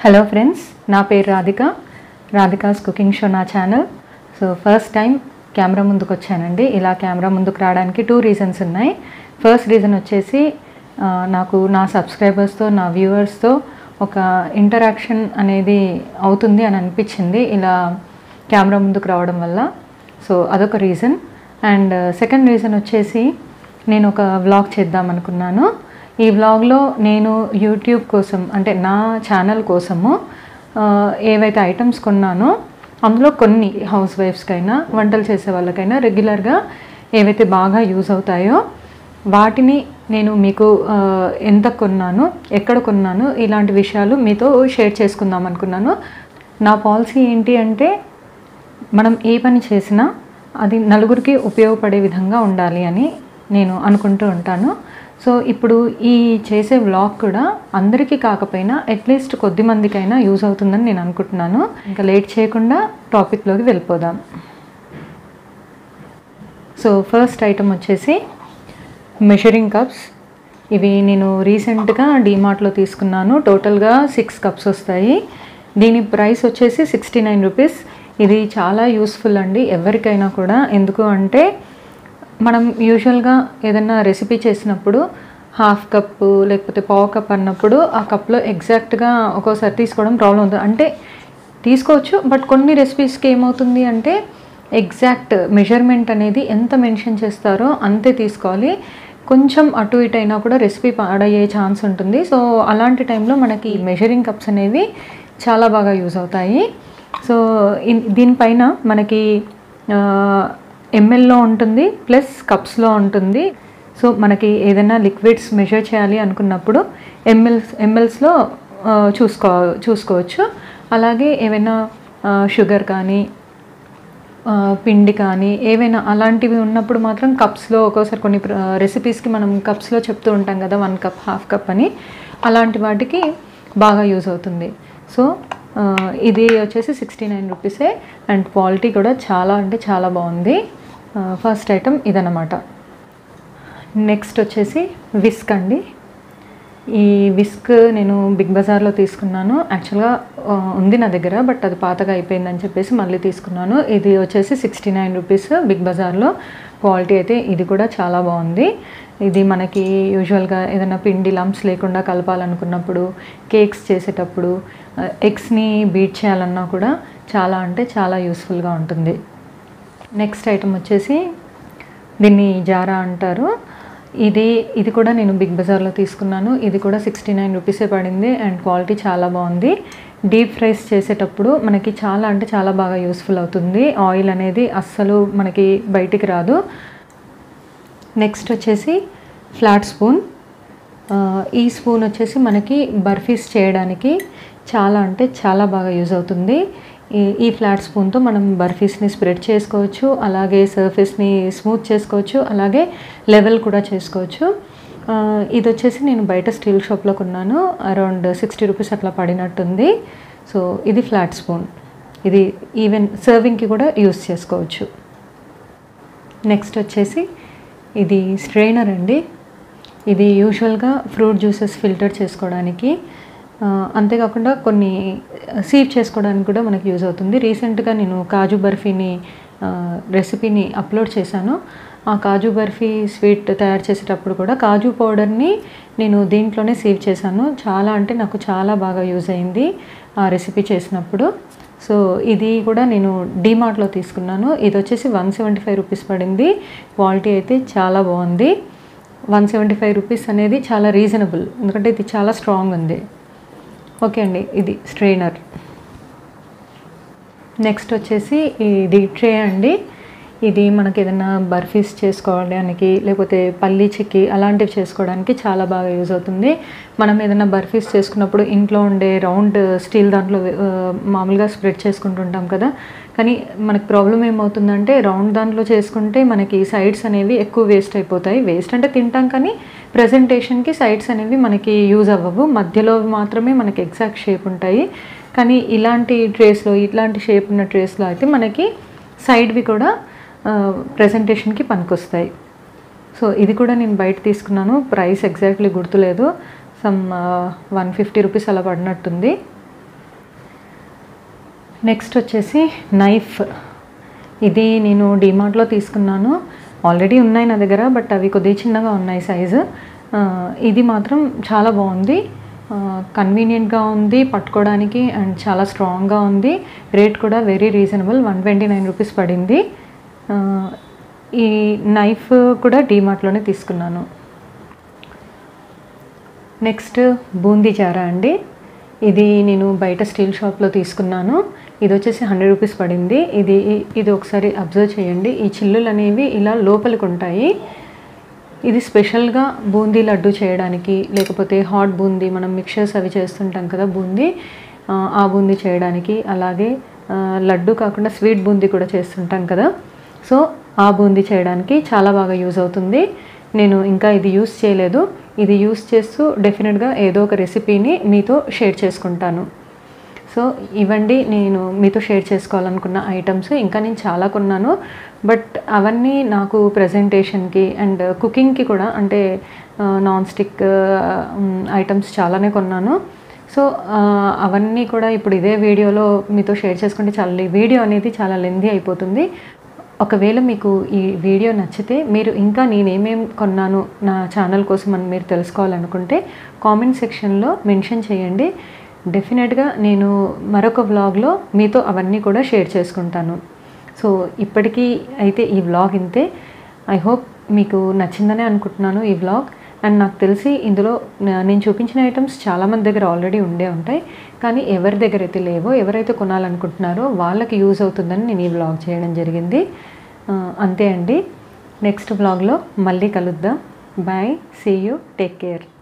hello friends నా పేరు Radhika Radhika's cooking show నా channel so first time camera ముందుకు వచ్చానండి ఇలా కెమెరా ముందుకు రావడానికి టూ రీజన్స్ ఉన్నాయి ఫస్ట్ రీజన్ వచ్చేసి ఆ, నాకు నా సబ్స్క్రైబర్స్తో నా వ్యూవర్స్తో ఒక ఇంటరాక్షన్ అనేది అవుతుంది అని అనిపించింది ఇలా కెమెరా ముందుకు రావడం వల్ల సో అదొక రీజన్ అండ్ సెకండ్ రీజన్ వచ్చేసి నేను ఒక వ్లాగ్ చేద్దాం అనుకున్నాను ఈ వ్లాగ్లో నేను యూట్యూబ్ కోసం అంటే నా ఛానల్ కోసము ఆ, ఏవైతే ఐటమ్స్ కొన్నానో అందులో కొన్ని హౌస్ వైఫ్స్కైనా వంటలు చేసే వాళ్ళకైనా రెగ్యులర్గా ఏవైతే బాగా యూజ్ అవుతాయో వాటిని నేను మీకు ఆ, ఎంత కొన్నాను ఎక్కడ కొన్నాను ఇలాంటి విషయాలు మీతో షేర్ చేసుకుందాం అనుకున్నాను నా పాలసీ ఏంటి అంటే మనం ఏ పని చేసినా అది నలుగురికి ఉపయోగపడే విధంగా ఉండాలి అని నేను అనుకుంటూ ఉంటాను సో ఇప్పుడు ఈ చేసే వ్లాగ్ కూడా అందరికీ కాకపోయినా అట్లీస్ట్ కొద్ది మందికైనా యూజ్ అవుతుందని నేను అనుకుంటున్నాను ఇంకా లేట్ చేయకుండా టాపిక్లోకి వెళ్ళిపోదాం సో ఫస్ట్ ఐటమ్ వచ్చేసి మెషరింగ్ కప్స్ ఇవి నేను రీసెంట్గా డీమార్ట్లో తీసుకున్నాను టోటల్గా సిక్స్ కప్స్ వస్తాయి దీని ప్రైస్ వచ్చేసి సిక్స్టీ నైన్ రూపీస్ ఇది చాలా యూస్ఫుల్ అండి ఎవరికైనా కూడా ఎందుకు అంటే మనం యూజువల్గా ఏదైనా రెసిపీ చేసినప్పుడు హాఫ్ కప్ లేకపోతే పావు కప్ అన్నప్పుడు ఆ కప్లో ఎగ్జాక్ట్గా ఒక్కోసారి తీసుకోవడం ప్రాబ్లం అవుతుంది అంటే తీసుకోవచ్చు బట్ కొన్ని రెసిపీస్కి ఏమవుతుంది అంటే ఎగ్జాక్ట్ మెజర్మెంట్ అనేది ఎంత మెన్షన్ చేస్తారో అంతే తీసుకోవాలి కొంచెం అటు ఇటు అయినా కూడా రెసిపీ పాడయ్యే ఛాన్స్ ఉంటుంది సో అలాంటి టైంలో మనకి మెజరింగ్ కప్స్ అనేవి చాలా బాగా యూజ్ అవుతాయి సో ఇన్- దీనిపైన మనకి ఎంఎల్లో ఉంటుంది ప్లస్ కప్స్లో ఉంటుంది సో మనకి ఏదైనా లిక్విడ్స్ మెజర్ చేయాలి అనుకున్నప్పుడు ఎంఎల్స్ ఎంఎల్స్లో చూసుకో చూసుకోవచ్చు అలాగే ఏవైనా షుగర్ కానీ ఆ, పిండి కానీ ఏవైనా అలాంటివి ఉన్నప్పుడు మాత్రం కప్స్లో ఒక్కోసారి కొన్ని రెసిపీస్కి మనం కప్స్లో చెప్తూ ఉంటాం కదా వన్ కప్ హాఫ్ కప్ అని అలాంటి వాటికి బాగా యూజ్ అవుతుంది సో ఆ, ఇది వచ్చేసి సిక్స్టీ నైన్ రూపీసే అండ్ క్వాలిటీ కూడా చాలా అంటే చాలా బాగుంది ఫస్ట్ ఐటమ్ ఇదన్నమాట నెక్స్ట్ వచ్చేసి విస్క్ అండి ఈ విస్క్ నేను బిగ్ బజార్లో తీసుకున్నాను యాక్చువల్గా ఆ, ఉంది నా దగ్గర బట్ అది పాతగా అయిపోయిందని చెప్పేసి మళ్ళీ తీసుకున్నాను ఇది వచ్చేసి సిక్స్టీ నైన్ రూపీస్ బిగ్ బజార్లో క్వాలిటీ అయితే ఇది కూడా చాలా బాగుంది ఇది మనకి యూజువల్గా ఏదైనా పిండి లంప్స్ లేకుండా కలపాలనుకున్నప్పుడు కేక్స్ చేసేటప్పుడు ఎగ్స్ని బీట్ చేయాలన్నా కూడా చాలా అంటే చాలా యూస్ఫుల్గా ఉంటుంది నెక్స్ట్ ఐటమ్ వచ్చేసి దీన్ని జారా అంటారు ఇది ఇది కూడా నేను బిగ్ బజార్లో తీసుకున్నాను ఇది కూడా సిక్స్టీ నైన్ రూపీసే పడింది అండ్ క్వాలిటీ చాలా బాగుంది డీప్ ఫ్రైస్ చేసేటప్పుడు మనకి చాలా అంటే చాలా బాగా యూస్ఫుల్ అవుతుంది ఆయిల్ అనేది అస్సలు మనకి బయటికి రాదు నెక్స్ట్ వచ్చేసి ఫ్లాట్ స్పూన్ ఆ, ఈ స్పూన్ వచ్చేసి మనకి బర్ఫీస్ చేయడానికి చాలా అంటే చాలా బాగా యూజ్ అవుతుంది ఈ ఈ ఫ్లాట్ స్పూన్తో మనం బర్ఫీస్ని స్ప్రెడ్ చేసుకోవచ్చు అలాగే సర్ఫేస్ని స్మూత్ చేసుకోవచ్చు అలాగే లెవెల్ కూడా చేసుకోవచ్చు ఆ, ఇది వచ్చేసి నేను బయట స్టీల్ షాప్లో కొన్నాను అరౌండ్ సిక్స్టీ రూపీస్ అట్లా పడినట్టుంది సో ఇది ఫ్లాట్ స్పూన్ ఇది ఈవెన్ సర్వింగ్కి కూడా యూస్ చేసుకోవచ్చు నెక్స్ట్ వచ్చేసి ఇది స్ట్రెయినర్ అండి ఇది యూజువల్గా ఫ్రూట్ జ్యూసెస్ ఫిల్టర్ చేసుకోవడానికి ఆ, అంతేకాకుండా కొన్ని సీవ్ చేసుకోవడానికి కూడా మనకి యూజ్ అవుతుంది రీసెంట్గా నేను కాజు బర్ఫీని ఆ, రెసిపీని అప్లోడ్ చేశాను ఆ కాజు బర్ఫీ స్వీట్ తయారు చేసేటప్పుడు కూడా కాజు పౌడర్ని నేను దీంట్లోనే సేవ్ చేశాను చాలా అంటే నాకు చాలా బాగా యూజ్ అయింది ఆ రెసిపీ చేసినప్పుడు సో ఇది కూడా నేను డీమార్ట్లో తీసుకున్నాను ఇది వచ్చేసి వన్ సెవెంటీ ఫైవ్ రూపీస్ పడింది క్వాలిటీ అయితే చాలా బాగుంది వన్ సెవెంటీ ఫైవ్ రూపీస్ అనేది చాలా రీజనబుల్ ఎందుకంటే ఇది చాలా స్ట్రాంగ్ ఉంది ఓకే అండి ఇది స్ట్రెయినర్ నెక్స్ట్ వచ్చేసి ఇది ట్రే అండి ఇది మనకి ఏదైనా బర్ఫీస్ చేసుకోవడానికి లేకపోతే పల్లీ చిక్కి అలాంటివి చేసుకోవడానికి చాలా బాగా యూజ్ అవుతుంది మనం ఏదైనా బర్ఫీస్ చేసుకున్నప్పుడు ఇంట్లో ఉండే రౌండ్ స్టీల్ దాంట్లో ఆ, మామూలుగా స్ప్రెడ్ చేసుకుంటుంటాం కదా కానీ మనకి ప్రాబ్లం ఏమవుతుందంటే రౌండ్ దాంట్లో చేసుకుంటే మనకి సైడ్స్ అనేవి ఎక్కువ వేస్ట్ అయిపోతాయి వేస్ట్ అంటే తింటాం కానీ ప్రజెంటేషన్కి సైడ్స్ అనేవి మనకి యూజ్ అవ్వవు మధ్యలో మాత్రమే మనకి ఎగ్జాక్ట్ షేప్ ఉంటాయి కానీ ఇలాంటి ట్రేస్లో ఇట్లాంటి షేప్ ఉన్న ట్రేస్లో అయితే మనకి సైడ్వి కూడా ప్రజెంటేషన్కి పనికొస్తాయి సో ఇది కూడా నేను బయట తీసుకున్నాను ప్రైస్ ఎగ్జాక్ట్లీ గుర్తులేదు సమ్ వన్ ఫిఫ్టీ రూపీస్ అలా పడినట్టుంది నెక్స్ట్ వచ్చేసి నైఫ్ ఇది నేను డిమార్ట్లో తీసుకున్నాను ఆల్రెడీ ఉన్నాయి నా దగ్గర బట్ అవి కొద్దిగా చిన్నగా ఉన్నాయి సైజు ఆ, ఇది మాత్రం చాలా బాగుంది కన్వీనియంట్గా ఉంది పట్టుకోవడానికి అండ్ చాలా స్ట్రాంగ్గా ఉంది రేట్ కూడా very reasonable one twenty nine rupees పడింది ఆ, ఈ నైఫ్ కూడా డీమార్ట్లోనే తీసుకున్నాను నెక్స్ట్ బూందీ జారా అండి ఇది నేను బయట స్టీల్ షాప్లో తీసుకున్నాను ఇది వచ్చేసి హండ్రెడ్ రూపీస్ పడింది ఇది ఇది ఒకసారి అబ్జర్వ్ చేయండి ఈ చిల్లులు అనేవి ఇలా లోపలికి ఉంటాయి ఇది స్పెషల్గా బూందీ లడ్డు చేయడానికి లేకపోతే హాట్ బూందీ మనం మిక్చర్స్ అవి చేస్తుంటాం కదా బూందీ ఆ, ఆ బూందీ చేయడానికి అలాగే ఆ, లడ్డు కాకుండా స్వీట్ బూందీ కూడా చేస్తుంటాం కదా సో ఆ బూందీ చేయడానికి చాలా బాగా యూజ్ అవుతుంది నేను ఇంకా ఇది యూస్ చేయలేదు ఇది యూస్ చేస్తూ డెఫినెట్గా ఏదో ఒక రెసిపీని మీతో షేర్ చేసుకుంటాను సో ఇవండి నేను మీతో షేర్ చేసుకోవాలనుకున్న ఐటమ్స్ ఇంకా నేను చాలా కొన్నాను బట్ అవన్నీ నాకు ప్రజెంటేషన్కి అండ్ కుకింగ్కి కూడా అంటే నాన్ స్టిక్ ఐటమ్స్ చాలానే కొన్నాను సో ఆ, అవన్నీ కూడా ఇప్పుడు ఇదే వీడియోలో మీతో షేర్ చేసుకుంటే చాలా ఈ వీడియో అనేది చాలా లెందీ అయిపోతుంది ఒకవేళ మీకు ఈ వీడియో నచ్చితే మీరు ఇంకా నేనేమేం కొన్నాను నా ఛానల్ కోసం అని మీరు తెలుసుకోవాలనుకుంటే కామెంట్ సెక్షన్లో మెన్షన్ చేయండి డెఫినెట్గా నేను మరొక వ్లాగ్లో మీతో అవన్నీ కూడా షేర్ చేసుకుంటాను సో ఇప్పటికీ అయితే ఈ వ్లాగ్ ఇంతే ఐ హోప్ మీకు నచ్చిందనే అనుకుంటున్నాను ఈ వ్లాగ్ అండ్ నాకు తెలిసి ఇందులో నా- నేను చూపించిన ఐటమ్స్ చాలామంది దగ్గర ఆల్రెడీ ఉండే ఉంటాయి కానీ ఎవరి దగ్గర అయితే లేవో ఎవరైతే కొనాలనుకుంటున్నారో వాళ్ళకి యూజ్ అవుతుందని నేను ఈ వ్లాగ్ చేయడం జరిగింది ఆ, అంతే అండి నెక్స్ట్ వ్లాగ్లో మళ్ళీ కలుద్దాం bye see you take care